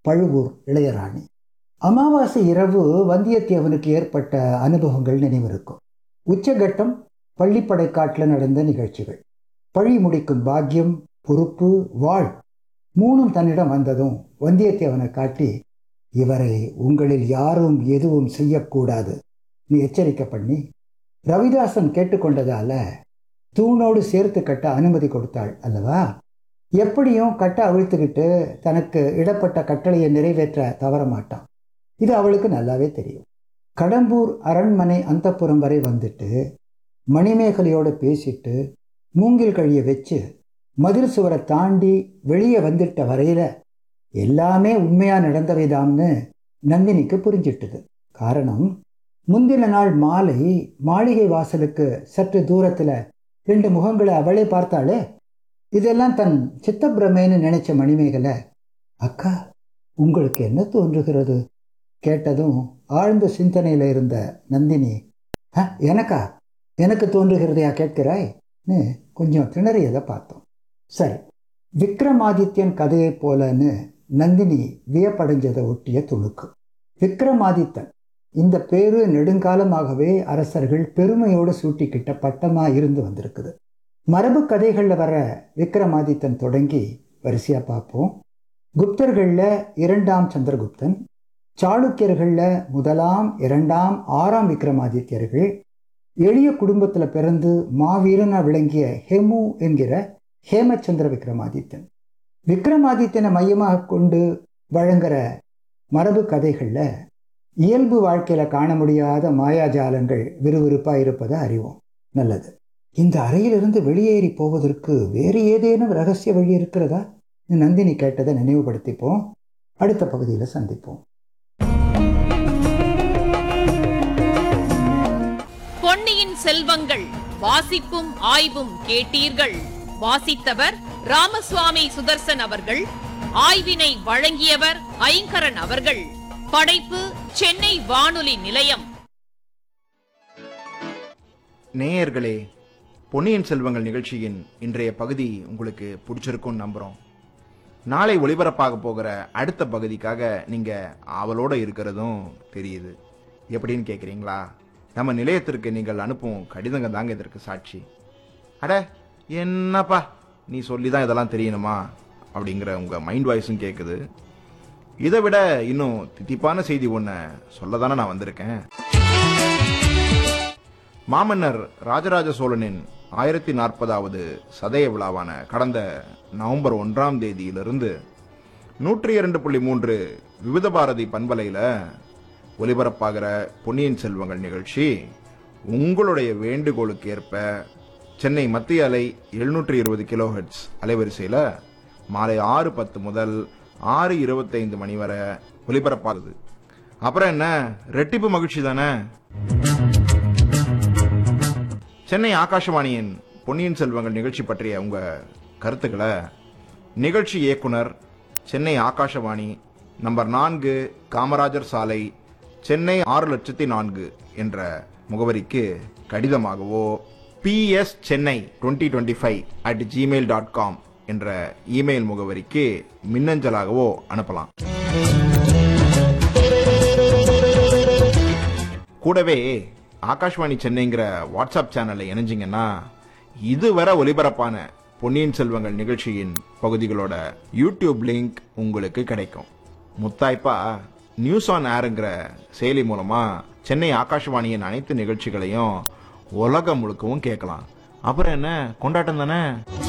பழுவூர் இளையராணி அமாவாசை இரவு வந்தியத்தேவனுக்கு ஏற்பட்ட அனுபவங்கள் நினைவிருக்கும் உச்சகட்டம் பள்ளிப்படை காட்டில் நடந்த நிகழ்ச்சிகள் பழி முடிக்கும் பாக்கியம் பொறுப்பு வாழ் மூணும் தன்னிடம் வந்ததும் வந்தியத்தேவனை காட்டி இவரை உங்களில் யாரும் எதுவும் செய்யக்கூடாது நீ எச்சரிக்கை பண்ணி ரவிதாசன் கேட்டுக்கொண்டதால தூணோடு சேர்த்து கட்ட அனுமதி கொடுத்தாள் அல்லவா எப்படியும் கட்ட அவிழ்த்துக்கிட்டு தனக்கு இடப்பட்ட கட்டளையை நிறைவேற்ற தவற மாட்டான் இது அவளுக்கு நல்லாவே தெரியும் கடம்பூர் அரண்மனை அந்தப்புறம் வரை வந்துட்டு மணிமேகலையோட பேசிட்டு மூங்கில் கழிய வச்சு மதில் சுவரை தாண்டி வெளியே வந்துட்ட வரையில எல்லாமே உண்மையா நடந்தவைதாம்னு நந்தினிக்கு புரிஞ்சிட்டது காரணம் முந்தின நாள் மாலை மாளிகை வாசலுக்கு சற்று தூரத்துல ரெண்டு முகங்களை அவளே பார்த்தாளே இதெல்லாம் தன் சித்தப்பிரமேன்னு நினைச்ச மணிமேகலை அக்கா உங்களுக்கு என்ன தோன்றுகிறது கேட்டதும் ஆழ்ந்த சிந்தனையில இருந்த நந்தினி "அ, எனக்கா எனக்கு தோன்றுகிறதையா கேட்கிறாய்ன்னு கொஞ்சம் திணறியதை பார்த்தோம் சரி விக்ரமாதித்யன் கதையைப் போலன்னு நந்தினி வியப்படைஞ்சதை ஒட்டிய துணுக்கு விக்ரமாதித்தன் இந்த பேரு நெடுங்காலமாகவே அரசர்கள் பெருமையோடு சூட்டிக்கிட்ட பட்டமா இருந்து வந்திருக்குது மரபு கதைகளில் வர விக்ரமாதித்தன் தொடங்கி வரிசையா பார்ப்போம் குப்தர்களில் இரண்டாம் சந்திரகுப்தன் சாளுக்கியர்களில் முதலாம் இரண்டாம் ஆறாம் விக்ரமாதித்யர்கள் எளிய குடும்பத்தில் பிறந்து மாவீரனா விளங்கிய ஹெமு என்கிற ஹேமச்சந்திர விக்ரமாதித்தன் விக்ரமாதித்தனை மையமாக கொண்டு வழங்குற மரபு கதைகளில் இயல்பு வாழ்க்கையில் காண முடியாத மாயாஜாலங்கள் விறுவிறுப்பாக இருப்பதை அறிவோம் நல்லது இந்த அறையிலிருந்து வெளியேறி போவதற்கு வேறு ஏதேனும் ரகசிய வழி இருக்கிறதா நந்தினி கேட்டதை நினைவுபடுத்திப்போம் அடுத்த பகுதியில் சந்திப்போம் பொன்னியின் செல்வங்கள் வாசிப்பும் ஆய்வும் கேட்டீர்கள் வாசித்தவர் ராமசுவாமி சுதர்சன் அவர்கள் ஆய்வினை வழங்கியவர் ஐங்கரன் அவர்கள் படைப்பு சென்னை வானொலி நிலையம் நேயர்களே பொன்னியின் செல்வங்கள் நிகழ்ச்சியின் இன்றைய பகுதி உங்களுக்கு பிடிச்சிருக்கும்னு நம்புறோம் நாளை ஒளிபரப்பாக போகிற அடுத்த பகுதிக்காக நீங்க ஆவலோட இருக்கிறதும் தெரியுது எப்படின்னு கேக்குறீங்களா நம்ம நிலையத்திற்கு நீங்கள் அனுப்பும் கடிதங்க தாங்க இதற்கு சாட்சி அட என்னப்பா நீ சொல்லி தான் இதெல்லாம் தெரியணுமா அப்படிங்கிற உங்க மைண்ட் வாய்ஸும் கேட்குது இதை விட இன்னும் தித்திப்பான செய்தி ஒன்று சொல்ல தானே நான் வந்திருக்கேன் மாமன்னர் ராஜராஜ சோழனின் ஆயிரத்தி நாற்பதாவது சதய விழாவான கடந்த நவம்பர் ஒன்றாம் தேதியிலிருந்து நூற்றி இரண்டு புள்ளி மூன்று விவித பாரதி பண்பலையில ஒலிபரப்பாகிற பொன்னியின் செல்வங்கள் நிகழ்ச்சி உங்களுடைய வேண்டுகோளுக்கு ஏற்ப சென்னை மத்திய அலை எழுநூற்றி இருபது கிலோஹெட்ஸ் அலைவரிசையில் மாலை ஆறு பத்து முதல் ஆறு இருபத்தைந்து மணி வரை ஒலிபரப்பாகுது அப்புறம் என்ன ரெட்டிப்பு மகிழ்ச்சி தானே சென்னை ஆகாஷவாணியின் பொன்னியின் செல்வங்கள் நிகழ்ச்சி பற்றிய உங்க கருத்துக்களை நிகழ்ச்சி இயக்குனர் சென்னை ஆகாஷவாணி நம்பர் நான்கு காமராஜர் சாலை சென்னை ஆறு லட்சத்தி நான்கு என்ற முகவரிக்கு கடிதமாகவோ PS Chennai twenty twenty five at Gmail dot com என்ற இமெயில் முகவரிக்கு மின்னஞ்சலாகவோ அனுப்பலாம் கூடவே ஆகாஷ்வாணி சென்னைங்கிற வாட்ஸ்அப் சேனல்ல இணைஞ்சிங்கன்னா இதுவரை ஒலிபரப்பான பொன்னியின் செல்வங்கள் நிகழ்ச்சியின் பகுதிகளோட யூடியூப் லிங்க் உங்களுக்கு கிடைக்கும் முத்தாய்ப்பா நியூஸ் ஆன் ஏருங்கிற செயலி மூலமா சென்னை ஆகாஷ்வாணியின் அனைத்து நிகழ்ச்சிகளையும் உலகம் முழுக்கவும் கேட்கலாம் அப்புறம் என்ன கொண்டாட்டம் தானே